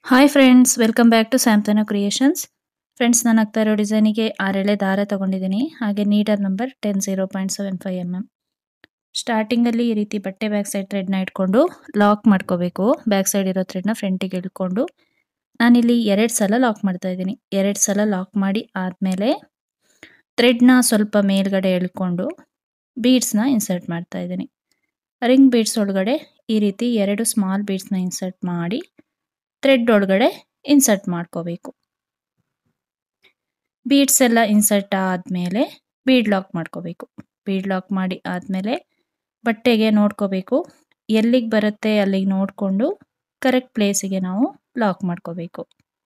hi friends welcome back to Santhana creations friends ನಾನು ಆಗ್ತಾ ಇರೋ ಡಿಸೈನಿಗೆ ಆರೆಳೆ ದಾರ ತಗೊಂಡಿದ್ದೀನಿ ಹಾಗೆ needle number ten zero point seven five M M ಸ್ಟಾರ್ಟಿಂಗಲ್ಲಿ ಈ ರೀತಿ ಬಟ್ಟೆ ಬ್ಯಾಕ್ ಸೈಡ್ ಥ್ರೆಡ್ನ ಇಟ್ಕೊಂಡು ಲಾಕ್ ಮಾಡ್ಕೋಬೇಕು ಬ್ಯಾಕ್ ಸೈಡ್ ಇರೋ ಥ್ರೆಡ್ನ ಫ್ರಂಟಿಗೆ ಇಟ್ಕೊಂಡು ನಾನಿಲ್ಲಿ ಎರಡು ಸಲ ಲಾಕ್ ಮಾಡ್ತಾ ಇದ್ದೀನಿ ಎರಡು ಸಲ ಲಾಕ್ ಮಾಡಿ ಆದಮೇಲೆ ಥ್ರೆಡ್ನ ಸ್ವಲ್ಪ ಮೇಲ್ಗಡೆ ಎಳ್ಕೊಂಡು ಬೀಡ್ಸ್ನ ಇನ್ಸರ್ಟ್ ಮಾಡ್ತಾ ಇದ್ದೀನಿ ರಿಂಗ್ ಬೀಡ್ಸ್ ಒಳಗಡೆ ಈ ರೀತಿ ಎರಡು ಸ್ಮಾಲ್ ಬೀಡ್ಸ್ನ ಇನ್ಸರ್ಟ್ ಮಾಡಿ ಥ್ರೆಡ್ ಒಳಗಡೆ ಇನ್ಸರ್ಟ್ ಮಾಡ್ಕೋಬೇಕು ಬೀಡ್ಸ್ ಎಲ್ಲ ಇನ್ಸರ್ಟ್ ಆದಮೇಲೆ ಬೀಡ್ ಲಾಕ್ ಮಾಡ್ಕೋಬೇಕು ಬೀಡ್ ಲಾಕ್ ಮಾಡಿ ಆದಮೇಲೆ ಬಟ್ಟೆಗೆ ನೋಡ್ಕೋಬೇಕು ಎಲ್ಲಿಗೆ ಬರುತ್ತೆ ಅಲ್ಲಿಗೆ ನೋಡಿಕೊಂಡು ಕರೆಕ್ಟ್ ಪ್ಲೇಸಿಗೆ ನಾವು ಲಾಕ್ ಮಾಡ್ಕೋಬೇಕು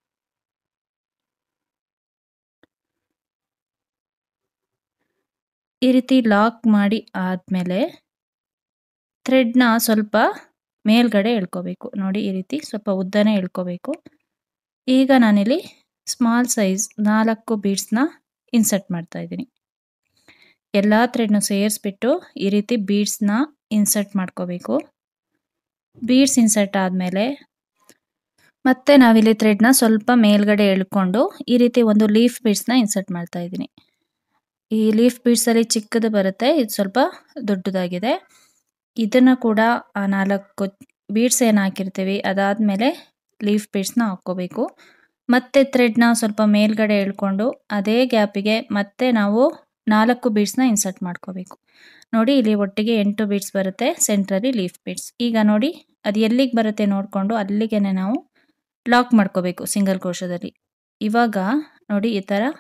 ಈ ರೀತಿ ಲಾಕ್ ಮಾಡಿ ಆದಮೇಲೆ ಥ್ರೆಡ್ನ ಸ್ವಲ್ಪ ಮೇಲ್ಗಡೆ ಎಳ್ಕೋಬೇಕು ನೋಡಿ ಈ ರೀತಿ ಸ್ವಲ್ಪ ಉದ್ದನೇ ಎಳ್ಕೋಬೇಕು ಈಗ ನಾನಿಲ್ಲಿ ಸ್ಮಾಲ್ ಸೈಜ್ ನಾಲ್ಕು ಬೀಡ್ಸ್ನ ಇನ್ಸರ್ಟ್ ಮಾಡ್ತಾ ಇದ್ದೀನಿ ಎಲ್ಲ ಥ್ರೆಡ್ನ ಸೇರಿಸ್ಬಿಟ್ಟು ಈ ರೀತಿ ಬೀಡ್ಸ್ನ ಇನ್ಸರ್ಟ್ ಮಾಡ್ಕೋಬೇಕು ಬೀಡ್ಸ್ ಇನ್ಸರ್ಟ್ ಆದಮೇಲೆ ಮತ್ತೆ ನಾವಿಲ್ಲಿ ಥ್ರೆಡ್ನ ಸ್ವಲ್ಪ ಮೇಲ್ಗಡೆ ಎಳ್ಕೊಂಡು ಈ ರೀತಿ ಒಂದು ಲೀಫ್ ಬೀಡ್ಸ್ನ ಇನ್ಸರ್ಟ್ ಮಾಡ್ತಾ ಇದ್ದೀನಿ ಈ ಲೀಫ್ ಬೀಡ್ಸಲ್ಲಿ ಚಿಕ್ಕದು ಬರುತ್ತೆ ಇದು ಸ್ವಲ್ಪ ದೊಡ್ಡದಾಗಿದೆ ಇದನ್ನು ಕೂಡ ಆ ನಾಲ್ಕು ಬೀಡ್ಸ್ ಏನು ಹಾಕಿರ್ತೀವಿ ಅದಾದಮೇಲೆ ಲೀಫ್ ಬೀಡ್ಸ್ನ ಹಾಕ್ಕೋಬೇಕು ಮತ್ತೆ ಥ್ರೆಡ್ನ ಸ್ವಲ್ಪ ಮೇಲ್ಗಡೆ ಎಳ್ಕೊಂಡು ಅದೇ ಗ್ಯಾಪಿಗೆ ಮತ್ತೆ ನಾವು ನಾಲ್ಕು ಬೀಡ್ಸ್ನ ಇನ್ಸರ್ಟ್ ಮಾಡ್ಕೋಬೇಕು ನೋಡಿ ಇಲ್ಲಿ ಒಟ್ಟಿಗೆ ಎಂಟು ಬೀಡ್ಸ್ ಬರುತ್ತೆ ಸೆಂಟ್ರಲ್ಲಿ ಲೀಫ್ ಬೀಡ್ಸ್ ಈಗ ನೋಡಿ ಅದು ಎಲ್ಲಿಗೆ ಬರುತ್ತೆ ನೋಡಿಕೊಂಡು ಅಲ್ಲಿಗೆ ನಾವು ಲಾಕ್ ಮಾಡ್ಕೋಬೇಕು ಸಿಂಗಲ್ ಕೋಶದಲ್ಲಿ ಇವಾಗ ನೋಡಿ ಈ ಥರ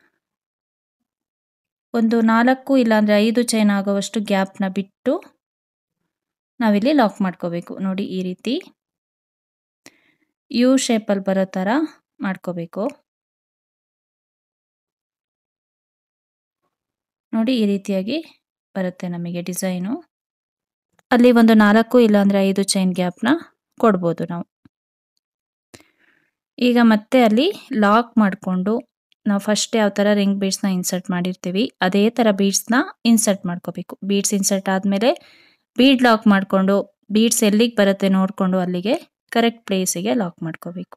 ಒಂದು ನಾಲ್ಕು ಇಲ್ಲಾಂದರೆ ಐದು ಚೈನ್ ಆಗುವಷ್ಟು ಗ್ಯಾಪ್ನ ಬಿಟ್ಟು ನಾವಿಲ್ಲಿ ಲಾಕ್ ಮಾಡ್ಕೋಬೇಕು ನೋಡಿ ಈ ರೀತಿ ಯು ಶೇಪಲ್ಲಿ ಬರೋ ಥರ ಮಾಡ್ಕೋಬೇಕು ನೋಡಿ ಈ ರೀತಿಯಾಗಿ ಬರುತ್ತೆ ನಮಗೆ ಡಿಸೈನು ಅಲ್ಲಿ ಒಂದು ನಾಲ್ಕು ಇಲ್ಲಾಂದರೆ ಐದು ಚೈನ್ ಗ್ಯಾಪ್ನ ಕೊಡ್ಬೋದು ನಾವು ಈಗ ಮತ್ತೆ ಅಲ್ಲಿ ಲಾಕ್ ಮಾಡಿಕೊಂಡು ನಾವು ಫಸ್ಟ್ ಯಾವ ಥರ ರಿಂಗ್ ಬೀಡ್ಸ್ನ ಇನ್ಸರ್ಟ್ ಮಾಡಿರ್ತೀವಿ ಅದೇ ಥರ ಬೀಡ್ಸ್ನ ಇನ್ಸರ್ಟ್ ಮಾಡ್ಕೋಬೇಕು ಬೀಡ್ಸ್ ಇನ್ಸರ್ಟ್ ಆದಮೇಲೆ ಬೀಡ್ ಲಾಕ್ ಮಾಡಿಕೊಂಡು ಬೀಡ್ಸ್ ಎಲ್ಲಿಗೆ ಬರುತ್ತೆ ನೋಡಿಕೊಂಡು ಅಲ್ಲಿಗೆ ಕರೆಕ್ಟ್ ಪ್ಲೇಸಿಗೆ ಲಾಕ್ ಮಾಡ್ಕೋಬೇಕು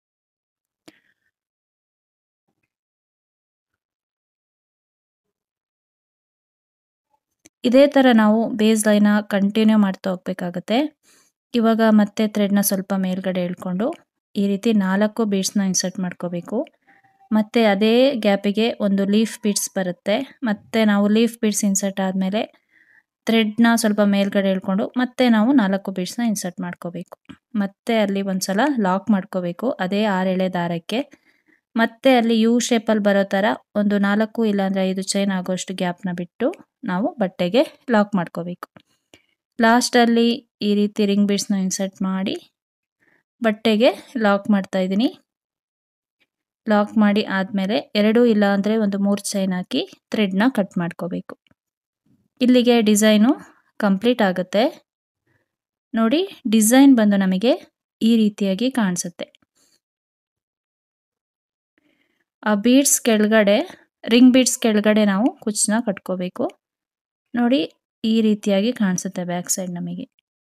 ಇದೇ ಥರ ನಾವು ಬೇಸ್ ಲೈನ ಕಂಟಿನ್ಯೂ ಮಾಡ್ತಾ ಹೋಗ್ಬೇಕಾಗತ್ತೆ ಇವಾಗ ಮತ್ತೆ ಥ್ರೆಡ್ನ ಸ್ವಲ್ಪ ಮೇಲ್ಗಡೆ ಇಳ್ಕೊಂಡು ಈ ರೀತಿ ನಾಲ್ಕು ಬೀಡ್ಸ್ನ ಇನ್ಸರ್ಟ್ ಮಾಡ್ಕೋಬೇಕು ಮತ್ತು ಅದೇ ಗ್ಯಾಪಿಗೆ ಒಂದು ಲೀಫ್ ಬೀಡ್ಸ್ ಬರುತ್ತೆ ಮತ್ತು ನಾವು ಲೀಫ್ ಬೀಡ್ಸ್ ಇನ್ಸರ್ಟ್ ಆದಮೇಲೆ ಥ್ರೆಡ್ನ ಸ್ವಲ್ಪ ಮೇಲ್ಗಡೆ ಇಳ್ಕೊಂಡು ಮತ್ತೆ ನಾವು ನಾಲ್ಕು ಬೀಡ್ಸ್ನ ಇನ್ಸರ್ಟ್ ಮಾಡ್ಕೋಬೇಕು ಮತ್ತೆ ಅಲ್ಲಿ ಒಂದ್ಸಲ ಲಾಕ್ ಮಾಡ್ಕೋಬೇಕು ಅದೇ ಆರೆಳೆ ದಾರಕ್ಕೆ ಮತ್ತೆ ಅಲ್ಲಿ ಯು ಶೇಪಲ್ಲಿ ಬರೋ ಥರ ಒಂದು ನಾಲ್ಕು ಇಲ್ಲಾಂದರೆ ಐದು ಚೈನ್ ಆಗೋಷ್ಟು ಗ್ಯಾಪ್ನ ಬಿಟ್ಟು ನಾವು ಬಟ್ಟೆಗೆ ಲಾಕ್ ಮಾಡ್ಕೋಬೇಕು ಲಾಸ್ಟಲ್ಲಿ ಈ ರೀತಿ ರಿಂಗ್ ಬೀಡ್ಸ್ನ ಇನ್ಸರ್ಟ್ ಮಾಡಿ ಬಟ್ಟೆಗೆ ಲಾಕ್ ಮಾಡ್ತಾ ಇದ್ದೀನಿ ಲಾಕ್ ಮಾಡಿ ಆದಮೇಲೆ ಎರಡು ಇಲ್ಲ ಅಂದರೆ ಒಂದು ಮೂರು ಚೈನ್ ಹಾಕಿ ಥ್ರೆಡ್ನ ಕಟ್ ಮಾಡ್ಕೋಬೇಕು ಇಲ್ಲಿಗೆ ಡಿಸೈನು ಕಂಪ್ಲೀಟ್ ಆಗುತ್ತೆ ನೋಡಿ ಡಿಸೈನ್ ಬಂದು ನಮಗೆ ಈ ರೀತಿಯಾಗಿ ಕಾಣಿಸುತ್ತೆ ಆ ಬೀಡ್ಸ್ ಕೆಳಗಡೆ ರಿಂಗ್ ಬೀಡ್ಸ್ ಕೆಳಗಡೆ ನಾವು ಕುಚ್ಚನ್ನ ಕಟ್ಕೋಬೇಕು ನೋಡಿ ಈ ರೀತಿಯಾಗಿ ಕಾಣಿಸುತ್ತೆ ಬ್ಯಾಕ್ ಸೈಡ್ ನಮಗೆ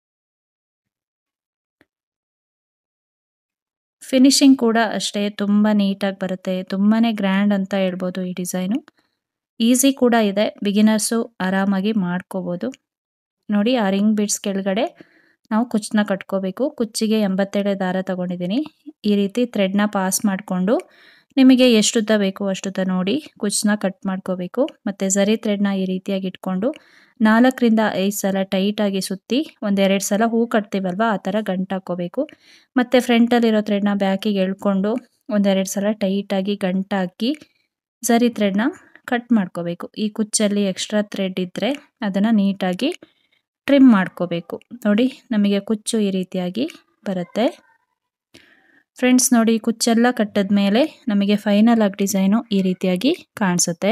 ಫಿನಿಶಿಂಗ್ ಕೂಡ ಅಷ್ಟೇ ತುಂಬ ನೀಟಾಗಿ ಬರುತ್ತೆ ತುಂಬಾ ಗ್ರ್ಯಾಂಡ್ ಅಂತ ಹೇಳ್ಬೋದು ಈ ಡಿಸೈನು ಈಸಿ ಕೂಡ ಇದೆ ಬಿಗಿನರ್ಸು ಆರಾಮಾಗಿ ಮಾಡ್ಕೋಬೋದು ನೋಡಿ ಆ ರಿಂಗ್ ಬೀಡ್ಸ್ ಕೆಳಗಡೆ ನಾವು ಕುಚ್ಚನ್ನ ಕಟ್ಕೋಬೇಕು ಕುಚ್ಚಿಗೆ ಎಂಬತ್ತೆರಡು ದಾರ ತಗೊಂಡಿದ್ದೀನಿ ಈ ರೀತಿ ಥ್ರೆಡ್ನ ಪಾಸ್ ಮಾಡಿಕೊಂಡು ನಿಮಗೆ ಎಷ್ಟುದ್ದ ಬೇಕು ಅಷ್ಟುದ್ದ ನೋಡಿ ಕುಚ್ಚನ್ನ ಕಟ್ ಮಾಡ್ಕೋಬೇಕು ಮತ್ತು ಝರಿ ಥ್ರೆಡ್ನ ಈ ರೀತಿಯಾಗಿ ಇಟ್ಕೊಂಡು ನಾಲ್ಕರಿಂದ ಐದು ಸಲ ಟೈಟಾಗಿ ಸುತ್ತಿ ಒಂದೆರಡು ಸಲ ಹೂ ಕಟ್ತೀವಲ್ವ ಆ ಥರ ಗಂಟು ಹಾಕ್ಕೋಬೇಕು ಮತ್ತು ಫ್ರಂಟಲ್ಲಿರೋ ಥ್ರೆಡ್ನ ಬ್ಯಾಕಿಗೆ ಎಳ್ಕೊಂಡು ಒಂದೆರಡು ಸಲ ಟೈಟಾಗಿ ಗಂಟು ಹಾಕಿ ಝರಿ ಥ್ರೆಡ್ನ ಕಟ್ ಮಾಡ್ಕೋಬೇಕು ಈ ಕುಚ್ಚಲ್ಲಿ ಎಕ್ಸ್ಟ್ರಾ ಥ್ರೆಡ್ ಇದ್ದರೆ ಅದನ್ನು ನೀಟಾಗಿ ಟ್ರಿಮ್ ಮಾಡ್ಕೋಬೇಕು ನೋಡಿ ನಮಗೆ ಕುಚ್ಚು ಈ ರೀತಿಯಾಗಿ ಬರುತ್ತೆ ಫ್ರೆಂಡ್ಸ್ ನೋಡಿ ಕುಚ್ಚೆಲ್ಲ ಕಟ್ಟಿದ ಮೇಲೆ ನಮಗೆ ಫೈನಲ್ ಆಗಿ ಡಿಸೈನು ಈ ರೀತಿಯಾಗಿ ಕಾಣಿಸುತ್ತೆ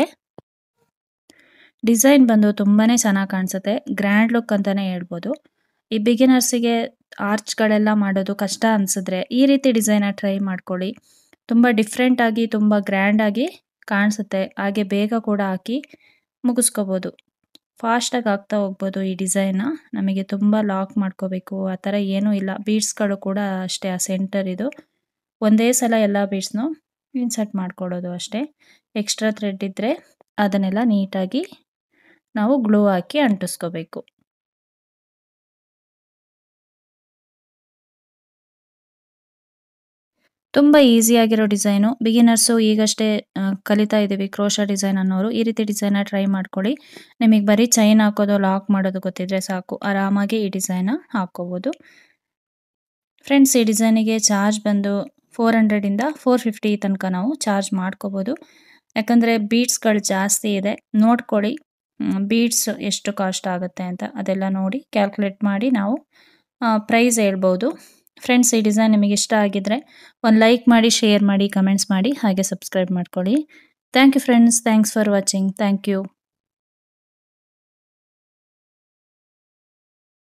ಡಿಸೈನ್ ಬಂದು ತುಂಬಾ ಚೆನ್ನಾಗಿ ಕಾಣಿಸುತ್ತೆ ಗ್ರ್ಯಾಂಡ್ ಲುಕ್ ಅಂತಲೇ ಹೇಳ್ಬೋದು ಈ ಬಿಗಿನರ್ಸಿಗೆ ಆರ್ಚ್ಗಳೆಲ್ಲ ಮಾಡೋದು ಕಷ್ಟ ಅನಿಸಿದ್ರೆ ಈ ರೀತಿ ಡಿಸೈನ ಟ್ರೈ ಮಾಡ್ಕೊಳ್ಳಿ ತುಂಬ ಡಿಫ್ರೆಂಟಾಗಿ ತುಂಬ ಗ್ರ್ಯಾಂಡಾಗಿ ಕಾಣಿಸುತ್ತೆ ಹಾಗೆ ಬೇಗ ಕೂಡ ಹಾಕಿ ಮುಗಿಸ್ಕೋಬೋದು ಫಾಸ್ಟಾಗಿ ಆಗ್ತಾ ಹೋಗ್ಬೋದು ಈ ಡಿಸೈನ್ನ ನಮಗೆ ತುಂಬ ಲಾಕ್ ಮಾಡ್ಕೋಬೇಕು ಆ ಥರ ಏನೂ ಇಲ್ಲ ಬೀಡ್ಸ್ಗಳು ಕೂಡ ಅಷ್ಟೇ ಆ ಸೆಂಟರ್ ಇದು ಒಂದೇ ಸಲ ಎಲ್ಲ ಬೀಡ್ಸ್ನು ಇನ್ಸರ್ಟ್ ಮಾಡ್ಕೊಳ್ಳೋದು ಅಷ್ಟೇ ಎಕ್ಸ್ಟ್ರಾ ಥ್ರೆಡ್ ಇದ್ದರೆ ಅದನ್ನೆಲ್ಲ ನೀಟಾಗಿ ನಾವು ಗ್ಲೂ ಹಾಕಿ ಅಂಟಿಸ್ಕೋಬೇಕು ತುಂಬ ಈಸಿಯಾಗಿರೋ ಡಿಸೈನು ಬಿಗಿನರ್ಸು ಈಗಷ್ಟೇ ಕಲಿತಾ ಇದ್ದೀವಿ ಕ್ರೋಶ ಡಿಸೈನ್ ಅನ್ನೋರು ಈ ರೀತಿ ಡಿಸೈನ ಟ್ರೈ ಮಾಡ್ಕೊಳ್ಳಿ ನಿಮಗೆ ಬರೀ ಚೈನ್ ಹಾಕೋದು ಲಾಕ್ ಮಾಡೋದು ಗೊತ್ತಿದ್ರೆ ಸಾಕು ಆರಾಮಾಗಿ ಈ ಡಿಸೈನ ಹಾಕ್ಕೋಬೋದು ಫ್ರೆಂಡ್ಸ್ ಈ ಡಿಸೈನಿಗೆ ಚಾರ್ಜ್ ಬಂದು ಫೋರ್ ಹಂಡ್ರೆಡಿಂದ ಫೋರ್ ಫಿಫ್ಟಿ ತನಕ ನಾವು ಚಾರ್ಜ್ ಮಾಡ್ಕೋಬೋದು ಯಾಕಂದರೆ ಬೀಡ್ಸ್ಗಳು ಜಾಸ್ತಿ ಇದೆ ನೋಡ್ಕೊಳ್ಳಿ ಬೀಡ್ಸ್ ಎಷ್ಟು ಕಾಸ್ಟ್ ಆಗುತ್ತೆ ಅಂತ ಅದೆಲ್ಲ ನೋಡಿ ಕ್ಯಾಲ್ಕುಲೇಟ್ ಮಾಡಿ ನಾವು ಪ್ರೈಸ್ ಹೇಳ್ಬೋದು ಫ್ರೆಂಡ್ಸ್ ಈ ಡಿಸೈನ್ ನಿಮಗೆ ಇಷ್ಟ ಆಗಿದ್ರೆ ಒಂದು ಲೈಕ್ ಮಾಡಿ ಶೇರ್ ಮಾಡಿ ಕಮೆಂಟ್ಸ್ ಮಾಡಿ ಹಾಗೆ ಸಬ್ಸ್ಕ್ರೈಬ್ ಮಾಡ್ಕೊಳ್ಳಿ thank you friends thanks for watching thank you